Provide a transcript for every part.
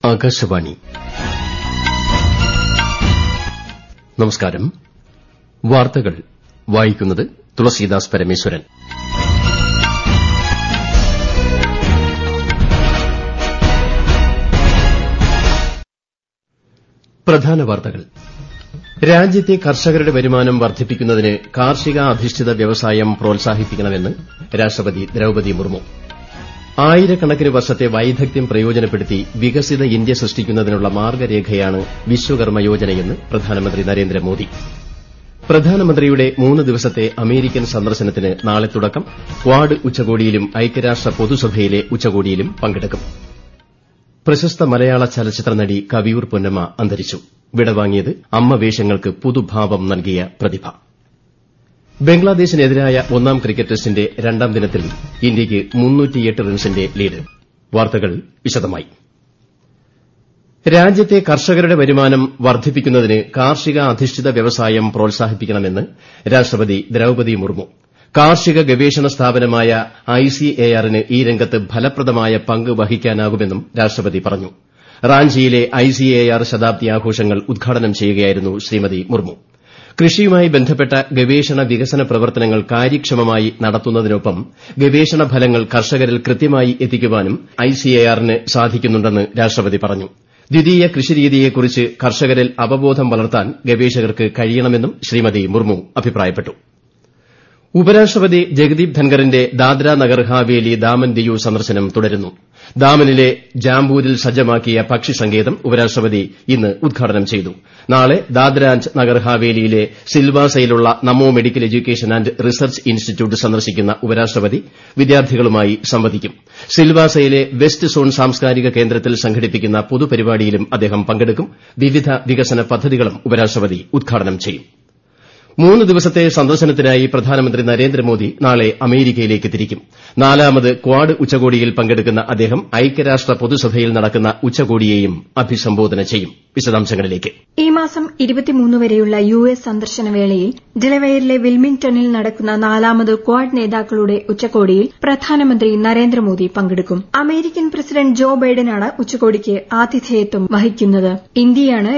ആകാശവാണി നമസ്കാരം വാർത്തകൾ വായിക്കുന്നത് തുളസീദാസ് പരമേശ്വരൻ പ്രധാന വാർത്തകൾ രാജ്യത്തെ കർഷകരുടെ വരുമാനം വർദ്ധിപ്പിക്കുന്നതിന് കാർഷികാധിഷ്ഠിത വ്യവസായം പ്രോത്സാഹിപ്പിക്കണമെന്ന് രാഷ്ട്രപതി ദ്രൌപദി മുർമു ആയിരക്കണക്കിന് വർഷത്തെ വൈദഗ്ധ്യം പ്രയോജനപ്പെടുത്തി വികസിത ഇന്ത്യ സൃഷ്ടിക്കുന്നതിനുള്ള മാർഗ്ഗരേഖയാണ് വിശ്വകർമ്മ യോജനയെന്ന് പ്രധാനമന്ത്രി നരേന്ദ്രമോദി പ്രധാനമന്ത്രിയുടെ മൂന്ന് ദിവസത്തെ അമേരിക്കൻ സന്ദർശനത്തിന് നാളെ തുടക്കം ക്വാഡ് ഉച്ചകോടിയിലും ഐക്യരാഷ്ട്ര പൊതുസഭയിലെ ഉച്ചകോടിയിലും പങ്കെടുക്കും പ്രശസ്ത മലയാള ചലച്ചിത്ര നടി കവിയൂർ പൊന്നമ്മ അന്തരിച്ചു വിടവാങ്ങിയത് അമ്മ വേഷങ്ങൾക്ക് പുതുഭാവം നൽകിയ പ്രതിഭ ബംഗ്ലാദേശിനെതിരായ ഒന്നാം ക്രിക്കറ്റ് ടെസ്റ്റിന്റെ രണ്ടാം ദിനത്തിൽ ഇന്ത്യയ്ക്ക് റൺസിന്റെ ലീഡ് വാർത്തകൾ വിശദമായി രാജ്യത്തെ കർഷകരുടെ വരുമാനം വർദ്ധിപ്പിക്കുന്നതിന് കാർഷിക അധിഷ്ഠിത വ്യവസായം പ്രോത്സാഹിപ്പിക്കണമെന്ന് രാഷ്ട്രപതി ദ്രൌപദി മുർമു കാർഷിക ഗവേഷണ സ്ഥാപനമായ ഐസിഎആറിന് ഈ രംഗത്ത് ഫലപ്രദമായ പങ്ക് വഹിക്കാനാകുമെന്നും രാഷ്ട്രപതി പറഞ്ഞു റാഞ്ചിയിലെ ഐസിഎആർ ശതാബ്ദി ആഘോഷങ്ങൾ ഉദ്ഘാടനം ചെയ്യുകയായിരുന്നു ശ്രീമതി മുർമു കൃഷിയുമായി ബന്ധപ്പെട്ട ഗവേഷണ വികസന പ്രവർത്തനങ്ങൾ കാര്യക്ഷമമായി നടത്തുന്നതിനൊപ്പം ഗവേഷണ ഫലങ്ങൾ കർഷകരിൽ കൃത്യമായി എത്തിക്കുവാനും ഐസിഎആറിന് സാധിക്കുന്നുണ്ടെന്ന് രാഷ്ട്രപതി പറഞ്ഞു ദ്വിതീയ കൃഷിരീതിയെക്കുറിച്ച് കർഷകരിൽ അവബോധം വളർത്താൻ ഗവേഷകർക്ക് കഴിയണമെന്നും ശ്രീമതി മുർമു അഭിപ്രായപ്പെട്ടു ഉപരാഷ്ട്രപതി ജഗദീപ് ധൻഖറിന്റെ ദാദ്ര നഗർ ഹാവേലി ദാമൻ ദിയു സന്ദർശനം തുടരുന്നു ദാമനിലെ ജാംബൂരിൽ സജ്ജമാക്കിയ പക്ഷി സങ്കേതം ഉപരാഷ്ട്രപതി ഇന്ന് ഉദ്ഘാടനം ചെയ്തു നാളെ ദാദ്ര നഗർ ഹാവേലിയിലെ സിൽവാസയിലുള്ള Namo medical education and research institute സന്ദർശിക്കുന്ന ഉപരാഷ്ട്രപതി വിദ്യാർത്ഥികളുമായി സംവദിക്കും സിൽവാസയിലെ വെസ്റ്റ് സോൺ സാംസ്കാരിക കേന്ദ്രത്തിൽ സംഘടിപ്പിക്കുന്ന പൊതുപരിപാടിയിലും അദ്ദേഹം പങ്കെടുക്കും വിവിധ വികസന പദ്ധതികളും ഉപരാഷ്ട്രപതി ഉദ്ഘാടനം ചെയ്യും മൂന്ന് ദിവസത്തെ സന്ദർശനത്തിനായി പ്രധാനമന്ത്രി നരേന്ദ്രമോദി നാളെ അമേരിക്കയിലേക്ക് തിരിക്കും നാലാമത് ക്വാഡ് ഉച്ചകോടിയിൽ പങ്കെടുക്കുന്ന അദ്ദേഹം ഐക്യരാഷ്ട്ര പൊതുസഭയിൽ നടക്കുന്ന ഉച്ചകോടിയെയും അഭിസംബോധന ചെയ്യും വിശദാംശങ്ങളിലേക്ക് ഈ മാസം വരെയുള്ള യു എസ് സന്ദർശന വേളയിൽ ഡെലവെയറിലെ വിൽമിംഗ്ടണിൽ നടക്കുന്ന നാലാമത് ക്വാഡ് നേതാക്കളുടെ ഉച്ചകോടിയിൽ പ്രധാനമന്ത്രി നരേന്ദ്രമോദി പങ്കെടുക്കും അമേരിക്കൻ പ്രസിഡന്റ് ജോ ബൈഡനാണ് ഉച്ചകോടിക്ക് ആതിഥേയത്വം വഹിക്കുന്നത് ഇന്ത്യയാണ്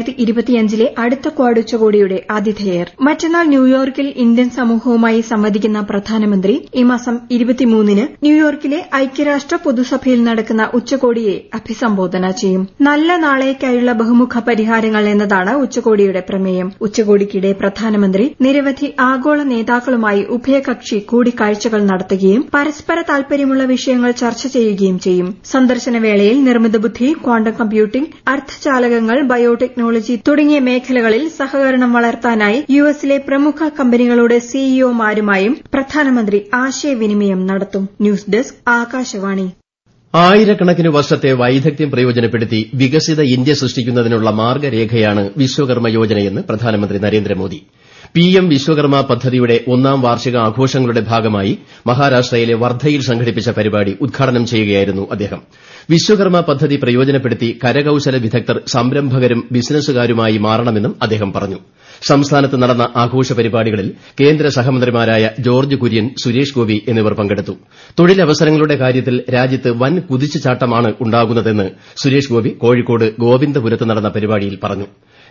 ലെ അടുത്ത ക്വാഡ് ഉച്ചകോടിയുടെ ആതിഥേയർ മറ്റന്നാൾ ന്യൂയോർക്കിൽ ഇന്ത്യൻ സമൂഹവുമായി സംവദിക്കുന്ന പ്രധാനമന്ത്രി ഈ മാസം ന് ന്യൂയോർക്കിലെ ഐക്യരാഷ്ട്ര പൊതുസഭയിൽ നടക്കുന്ന ഉച്ചകോടിയെ അഭിസംബോധന ചെയ്യും നല്ല നാളേക്കായുള്ള ബഹുമുഖ പരിഹാരങ്ങൾ എന്നതാണ് ഉച്ചകോടിയുടെ പ്രമേയം ഉച്ചകോടിക്കിടെ പ്രധാനമന്ത്രി നിരവധി ആഗോള നേതാക്കളുമായി ഉഭയകക്ഷി കൂടിക്കാഴ്ചകൾ നടത്തുകയും പരസ്പര താൽപര്യമുള്ള വിഷയങ്ങൾ ചർച്ച ചെയ്യുകയും ചെയ്യും സന്ദർശന വേളയിൽ നിർമ്മിത ബുദ്ധി ക്വാണ്ടം കമ്പ്യൂട്ടിംഗ് അർദ്ധചാലകങ്ങൾ ബയോടെക്നോളജി തുടങ്ങിയ മേഖലകളിൽ സഹകരണം വളർത്താനായി യു എസിലെ പ്രമുഖ കമ്പനികളുടെ സിഇഒമാരുമായും പ്രധാനമന്ത്രി ആശയവിനിമയം നടത്തും ന്യൂസ് ഡെസ്ക് ആകാശവാണി ആയിരക്കണക്കിന് വർഷത്തെ വൈദഗ്ധ്യം പ്രയോജനപ്പെടുത്തി വികസിത ഇന്ത്യ സൃഷ്ടിക്കുന്നതിനുള്ള മാർഗ്ഗരേഖയാണ് വിശ്വകർമ്മ യോജനയെന്ന് പ്രധാനമന്ത്രി നരേന്ദ്രമോദി പിഎം വിശ്വകർമ്മ പദ്ധതിയുടെ ഒന്നാം വാർഷിക ആഘോഷങ്ങളുടെ ഭാഗമായി മഹാരാഷ്ട്രയിലെ വർദ്ധയിൽ സംഘടിപ്പിച്ച പരിപാടി ഉദ്ഘാടനം ചെയ്യുകയായിരുന്നു അദ്ദേഹം വിശ്വകർമ്മ പദ്ധതി പ്രയോജനപ്പെടുത്തി കരകൌശല വിദഗ്ധർ സംരംഭകരും ബിസിനസ്സുകാരുമായി മാറണമെന്നും അദ്ദേഹം പറഞ്ഞു സംസ്ഥാനത്ത് നടന്ന ആഘോഷ പരിപാടികളിൽ കേന്ദ്ര സഹമന്ത്രിമാരായ ജോർജ് കുര്യൻ സുരേഷ് ഗോപി എന്നിവർ പങ്കെടുത്തു തൊഴിലവസരങ്ങളുടെ കാര്യത്തിൽ രാജ്യത്ത് വൻ കുതിച്ചുചാട്ടമാണ് ഉണ്ടാകുന്നതെന്ന് സുരേഷ് ഗോപി കോഴിക്കോട് ഗോവിന്ദപുരത്ത് നടന്ന പരിപാടിയിൽ പറഞ്ഞു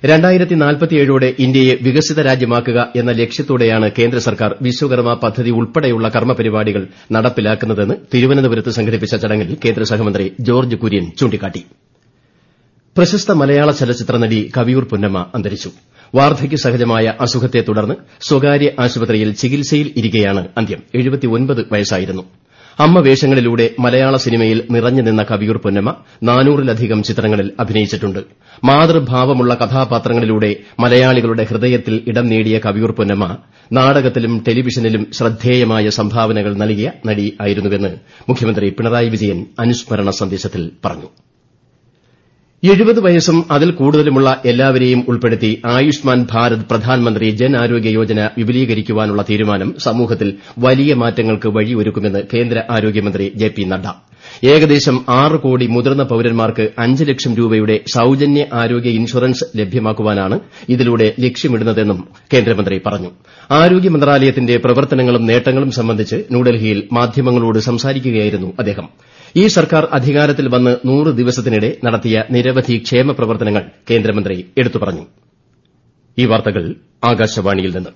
ോടെ ഇന്ത്യയെ വികസിത രാജ്യമാക്കുക എന്ന ലക്ഷ്യത്തോടെയാണ് കേന്ദ്ര സർക്കാർ വിശ്വകർമ്മ പദ്ധതി ഉൾപ്പെടെയുള്ള കർമ്മപരിപാടികൾ നടപ്പിലാക്കുന്നതെന്ന് തിരുവനന്തപുരത്ത് സംഘടിപ്പിച്ച ചടങ്ങിൽ കേന്ദ്ര സഹമന്ത്രി ജോർജ് കുര്യൻ ചൂണ്ടിക്കാട്ടി പ്രശസ്ത മലയാള ചലച്ചിത്ര നടി കവിയൂർ പൊന്നമ്മ അന്തരിച്ചു വാർദ്ധക്യ സഹജമായ അസുഖത്തെ തുടർന്ന് സ്വകാര്യ ആശുപത്രിയിൽ ചികിത്സയിൽ ഇരിക്കെയാണ് അന്ത്യം വയസ്സായിരുന്നു അമ്മ വേഷങ്ങളിലൂടെ മലയാള സിനിമയിൽ നിറഞ്ഞു നിന്ന കവിയൂർ പൊന്നമ്മ നാനൂറിലധികം ചിത്രങ്ങളിൽ അഭിനയിച്ചിട്ടുണ്ട് മാതൃഭാവമുള്ള കഥാപാത്രങ്ങളിലൂടെ മലയാളികളുടെ ഹൃദയത്തിൽ ഇടം നേടിയ കവിയൂർ പൊന്നമ്മ നാടകത്തിലും ടെലിവിഷനിലും ശ്രദ്ധേയമായ സംഭാവനകൾ നൽകിയ നടി ആയിരുന്നുവെന്ന് മുഖ്യമന്ത്രി പിണറായി വിജയൻ അനുസ്മരണ സന്ദേശത്തിൽ പറഞ്ഞു എഴുപത് വയസ്സും അതിൽ കൂടുതലുമുള്ള എല്ലാവരെയും ഉൾപ്പെടുത്തി ആയുഷ്മാൻ ഭാരത് പ്രധാൻമന്ത്രി ജൻ ആരോഗ്യ യോജന വിപുലീകരിക്കാനുള്ള തീരുമാനം സമൂഹത്തിൽ വലിയ മാറ്റങ്ങൾക്ക് വഴിയൊരുക്കുമെന്ന് കേന്ദ്ര ആരോഗ്യമന്ത്രി ജെ പി നദ്ദ ഏകദേശം ആറ് കോടി മുതിർന്ന പൌരന്മാർക്ക് അഞ്ച് ലക്ഷം രൂപയുടെ സൌജന്യ ആരോഗ്യ ഇൻഷുറൻസ് ലഭ്യമാക്കുവാനാണ് ഇതിലൂടെ ലക്ഷ്യമിടുന്നതെന്നും കേന്ദ്രമന്ത്രി പറഞ്ഞു ആരോഗ്യ മന്ത്രാലയത്തിന്റെ പ്രവർത്തനങ്ങളും നേട്ടങ്ങളും സംബന്ധിച്ച് ന്യൂഡൽഹിയിൽ മാധ്യമങ്ങളോട് സംസാരിക്കുകയായിരുന്നു അദ്ദേഹം ഈ സർക്കാർ അധികാരത്തിൽ വന്ന് നൂറ് ദിവസത്തിനിടെ നടത്തിയ നിരവധി ക്ഷേമ പ്രവർത്തനങ്ങൾ കേന്ദ്രമന്ത്രി എടുത്തു പറഞ്ഞു ഈ വാർത്തകൾ ആകാശവാണിയിൽ നിന്ന്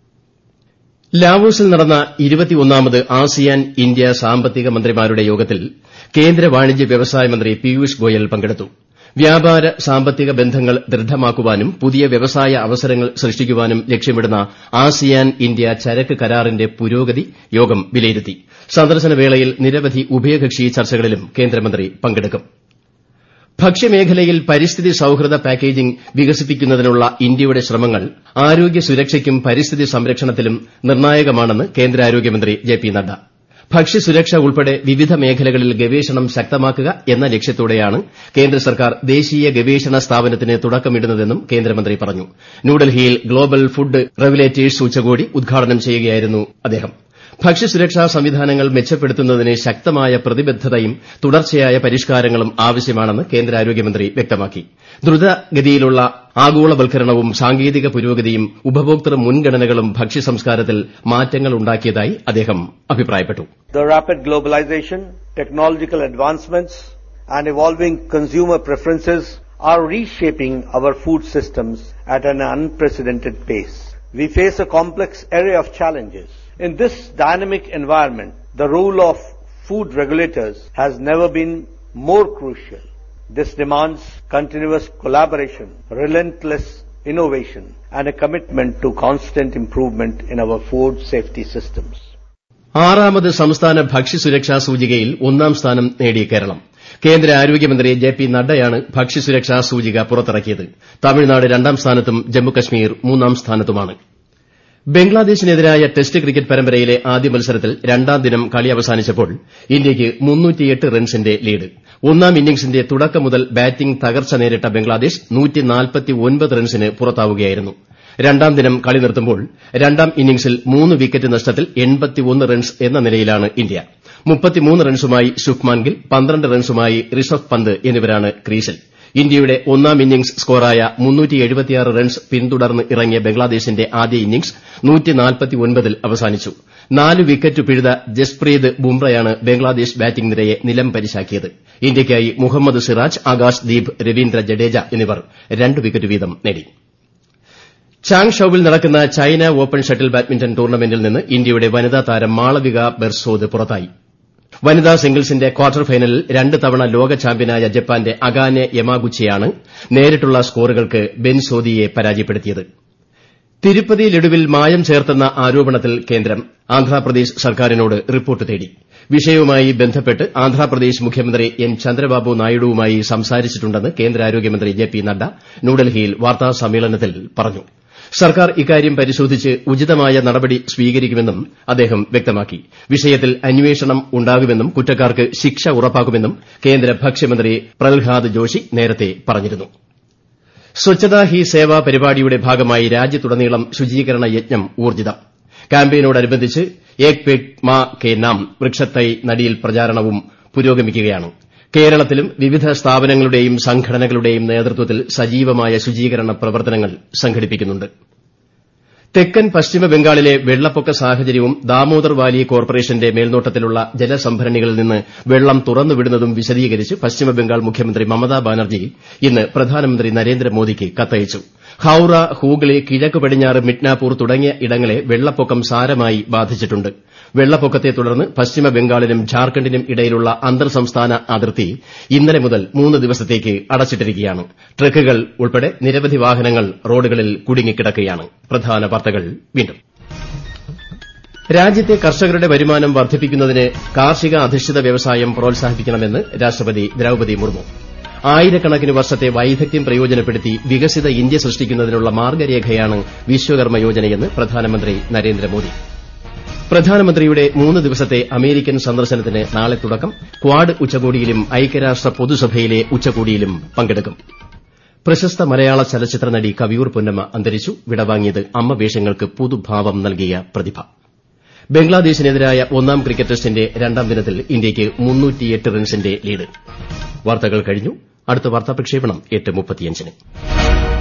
ലാവോസിൽ നടന്ന ഇരുപത്തിയൊന്നാമത് ആസിയാൻ ഇന്ത്യ സാമ്പത്തിക മന്ത്രിമാരുടെ യോഗത്തിൽ കേന്ദ്ര വാണിജ്യ വ്യവസായ മന്ത്രി പീയൂഷ് ഗോയൽ പങ്കെടുത്തു വ്യാപാര സാമ്പത്തിക ബന്ധങ്ങൾ ദൃഢമാക്കുവാനും പുതിയ വ്യവസായ അവസരങ്ങൾ സൃഷ്ടിക്കുവാനും ലക്ഷ്യമിടുന്ന ആസിയാൻ ഇന്ത്യ ചരക്ക് കരാറിന്റെ പുരോഗതി യോഗം വിലയിരുത്തി സന്ദർശന വേളയിൽ നിരവധി ഉഭയകക്ഷി ചർച്ചകളിലും കേന്ദ്രമന്ത്രി പങ്കെടുക്കും ഭക്ഷ്യമേഖലയിൽ പരിസ്ഥിതി സൌഹൃദ പാക്കേജിംഗ് വികസിപ്പിക്കുന്നതിനുള്ള ഇന്ത്യയുടെ ശ്രമങ്ങൾ ആരോഗ്യ സുരക്ഷയ്ക്കും പരിസ്ഥിതി സംരക്ഷണത്തിലും നിർണായകമാണെന്ന് കേന്ദ്ര ആരോഗ്യമന്ത്രി ജെ പി നദ്ദ ഭക്ഷ്യസുരക്ഷ ഉൾപ്പെടെ വിവിധ മേഖലകളിൽ ഗവേഷണം ശക്തമാക്കുക എന്ന ലക്ഷ്യത്തോടെയാണ് കേന്ദ്ര സർക്കാർ ദേശീയ ഗവേഷണ സ്ഥാപനത്തിന് തുടക്കമിടുന്നതെന്നും കേന്ദ്രമന്ത്രി പറഞ്ഞു ന്യൂഡൽഹിയിൽ ഗ്ലോബൽ ഫുഡ് റെഗുലേറ്റേഴ്സ് ഉച്ചകോടി ഉദ്ഘാടനം ചെയ്യുകയായിരുന്നു അദ്ദേഹം ഭക്ഷ്യസുരക്ഷാ സംവിധാനങ്ങൾ മെച്ചപ്പെടുത്തുന്നതിന് ശക്തമായ പ്രതിബദ്ധതയും തുടർച്ചയായ പരിഷ്കാരങ്ങളും ആവശ്യമാണെന്ന് കേന്ദ്ര ആരോഗ്യമന്ത്രി വ്യക്തമാക്കി ദ്രുതഗതിയിലുള്ള ആഗോളവൽക്കരണവും സാങ്കേതിക പുരോഗതിയും ഉപഭോക്തൃ മുൻഗണനകളും ഭക്ഷ്യസംസ്കാരത്തിൽ മാറ്റങ്ങളുണ്ടാക്കിയതായി അദ്ദേഹം അഭിപ്രായപ്പെട്ടു The rapid globalization, technological advancements, and evolving consumer preferences are reshaping our food systems at an unprecedented pace. We face a complex array of challenges. In this dynamic environment, the role of food regulators has never been more crucial. This demands continuous collaboration, relentless innovation, and a commitment to constant improvement in our food safety systems. ആറാമത് സംസ്ഥാന ഭക്ഷ്യസുരക്ഷാ സൂചികയിൽ ഒന്നാം സ്ഥാനം നേടി കേരളം കേന്ദ്ര ആരോഗ്യമന്ത്രി J P നദ്ദയാണ് ഭക്ഷ്യസുരക്ഷാ സൂചിക പുറത്തിറക്കിയത് തമിഴ്നാട് രണ്ടാം സ്ഥാനത്തും ജമ്മുകശ്മീർ മൂന്നാം സ്ഥാനത്തുമാണ് ബംഗ്ലാദേശിനെതിരായ ടെസ്റ്റ് ക്രിക്കറ്റ് പരമ്പരയിലെ ആദ്യ മത്സരത്തിൽ രണ്ടാം ദിനം കളി അവസാനിച്ചപ്പോൾ ഇന്ത്യയ്ക്ക് റൺസിന്റെ ലീഡ് ഒന്നാം ഇന്നിംഗ്സിന്റെ തുടക്കം മുതൽ ബാറ്റിംഗ് തകർച്ച നേരിട്ട ബംഗ്ലാദേശ് റൺസിന് പുറത്താവുകയായിരുന്നു രണ്ടാം ദിനം കളി നിർത്തുമ്പോൾ രണ്ടാം ഇന്നിംഗ്സിൽ മൂന്ന് വിക്കറ്റ് നഷ്ടത്തിൽ റൺസ് എന്ന നിലയിലാണ് ഇന്ത്യ റൺസുമായി ശുഭ്മാൻ ഗിൽ പന്ത്രണ്ട് റൺസുമായി ഋഷഭ് പന്ത് എന്നിവരാണ് ക്രീസിൽ ഇന്ത്യയുടെ ഒന്നാം ഇന്നിംഗ്സ് സ്കോറായ റൺസ് പിന്തുടർന്ന് ഇറങ്ങിയ ബംഗ്ലാദേശിന്റെ ആദ്യ ഇന്നിംഗ്സ് ൽ അവസാനിച്ചു നാല് വിക്കറ്റ് പിഴുത ജസ്പ്രീത് ബുംറയാണ് ബംഗ്ലാദേശ് ബാറ്റിംഗ് നിരയെ നിലം പരിശാക്കിയത് ഇന്ത്യയ്ക്കായി മുഹമ്മദ് സിറാജ് ആകാശ് ദീപ് രവീന്ദ്ര ജഡേജ എന്നിവർ രണ്ട് വിക്കറ്റ് വീതം നേടി ചാങ്ഷൌവിൽ നടക്കുന്ന ചൈന ഓപ്പൺ ഷട്ടിൽ ബാഡ്മിന്റൺ ടൂർണമെന്റിൽ നിന്ന് ഇന്ത്യയുടെ വനിതാ താരം മാളവിക ബെർസോദ് പുറത്തായി വനിതാ സിംഗിൾസിന്റെ ക്വാർട്ടർ ഫൈനലിൽ രണ്ട് തവണ ലോക ചാമ്പ്യനായ ജപ്പാന്റെ അകാനെ യമാഗുച്ചിയാണ് നേരിട്ടുള്ള സ്കോറുകൾക്ക് ബെൻ സോദിയെ പരാജയപ്പെടുത്തിയത് തിരുപ്പതി ലഡുവിൽ മായം ചേർത്തെന്ന ആരോപണത്തിൽ കേന്ദ്രം ആന്ധ്രാപ്രദേശ് സർക്കാരിനോട് റിപ്പോർട്ട് തേടി വിഷയവുമായി ബന്ധപ്പെട്ട് ആന്ധ്രാപ്രദേശ് മുഖ്യമന്ത്രി എൻ ചന്ദ്രബാബു നായിഡുവുമായി സംസാരിച്ചിട്ടുണ്ടെന്ന് കേന്ദ്ര ആരോഗ്യമന്ത്രി ജെ പി നദ്ദ ന്യൂഡൽഹിയിൽ വാർത്താസമ്മേളനത്തിൽ പറഞ്ഞു സർക്കാർ ഇക്കാര്യം പരിശോധിച്ച് ഉചിതമായ നടപടി സ്വീകരിക്കുമെന്നും അദ്ദേഹം വ്യക്തമാക്കി വിഷയത്തിൽ അന്വേഷണം ഉണ്ടാകുമെന്നും കുറ്റക്കാർക്ക് ശിക്ഷ ഉറപ്പാക്കുമെന്നും കേന്ദ്ര ഭക്ഷ്യമന്ത്രി പ്രഹ്ലാദ് ജോഷി നേരത്തെ പറഞ്ഞിരുന്നു സ്വച്ഛതാ ഹി സേവ പരിപാടിയുടെ ഭാഗമായി രാജ്യത്തുടനീളം ശുചീകരണ യജ്ഞം ഊർജ്ജിതം ക്യാമ്പയിനോടനുബന്ധിച്ച് ഏക് പേഡ് മാ കെ നാം വൃക്ഷത്തൈ നടീൽ പ്രചാരണവും പുരോഗമിക്കുകയാണ് കേരളത്തിലും വിവിധ സ്ഥാപനങ്ങളുടെയും സംഘടനകളുടെയും നേതൃത്വത്തിൽ സജീവമായ ശുചീകരണ പ്രവർത്തനങ്ങൾ സംഘടിപ്പിക്കുന്നുണ്ട് തെക്കൻ പശ്ചിമ ബംഗാളിലെ വെള്ളപ്പൊക്ക സാഹചര്യവും ദാമോദർ വാലി കോർപ്പറേഷന്റെ മേൽനോട്ടത്തിലുള്ള ജലസംഭരണികളിൽ നിന്ന് വെള്ളം തുറന്നുവിടുന്നതും വിശദീകരിച്ച് പശ്ചിമബംഗാൾ മുഖ്യമന്ത്രി മമതാ ബാനർജി ഇന്ന് പ്രധാനമന്ത്രി നരേന്ദ്രമോദിക്ക് കത്തയച്ചു ഹൌറ ഹൂഗ്ലി കിഴക്ക് പടിഞ്ഞാറ് മിഡ്നാപൂർ തുടങ്ങിയ ഇടങ്ങളെ വെള്ളപ്പൊക്കം സാരമായി ബാധിച്ചിട്ടുണ്ട് വെള്ളപ്പൊക്കത്തെ തുടർന്ന് പശ്ചിമ ബംഗാളിനും ഝാർഖണ്ഡിനും ഇടയിലുള്ള അന്തർ സംസ്ഥാന അതിർത്തി ഇന്നലെ മുതൽ മൂന്ന് ദിവസത്തേക്ക് അടച്ചിട്ടിരിക്കുകയാണ് ട്രക്കുകൾ ഉൾപ്പെടെ നിരവധി വാഹനങ്ങൾ റോഡുകളിൽ കുടുങ്ങിക്കിടക്കുകയാണ് പ്രധാന വാർത്തകൾ വീണ്ടും രാജ്യത്തെ കർഷകരുടെ വരുമാനം വർദ്ധിപ്പിക്കുന്നതിന് കാർഷിക അധിഷ്ഠിത വ്യവസായം പ്രോത്സാഹിപ്പിക്കണമെന്ന് രാഷ്ട്രപതി ദ്രൌപതി മുർമു ആയിരക്കണക്കിന് വർഷത്തെ വൈദഗ്ധ്യം പ്രയോജനപ്പെടുത്തി വികസിത ഇന്ത്യ സൃഷ്ടിക്കുന്നതിനുള്ള മാർഗ്ഗരേഖയാണ് വിശ്വകർമ്മ യോജനയെന്ന് പ്രധാനമന്ത്രി നരേന്ദ്രമോദി പ്രധാനമന്ത്രിയുടെ മൂന്ന് ദിവസത്തെ അമേരിക്കൻ സന്ദർശനത്തിന് നാളെ തുടക്കം ക്വാഡ് ഉച്ചകോടിയിലും ഐക്യരാഷ്ട്ര പൊതുസഭയിലെ ഉച്ചകോടിയിലും പങ്കെടുക്കും പ്രശസ്ത മലയാള ചലച്ചിത്ര നടി കവിയൂർ പൊന്നമ്മ അന്തരിച്ചു വിടവാങ്ങിയത് അമ്മ വേഷങ്ങൾക്ക് പുതുഭാവം നൽകിയ പ്രതിഭ ബംഗ്ലാദേശിനെതിരായ ഒന്നാം ക്രിക്കറ്റ് ടെസ്റ്റിന്റെ രണ്ടാം ദിനത്തിൽ ഇന്ത്യയ്ക്ക് റൺസിന്റെ ലീഡ് വാർത്തകൾ കഴിഞ്ഞു അടുത്ത വാർത്താ പ്രക്ഷേപണം എട്ട് മുപ്പത്തിയഞ്ചിന്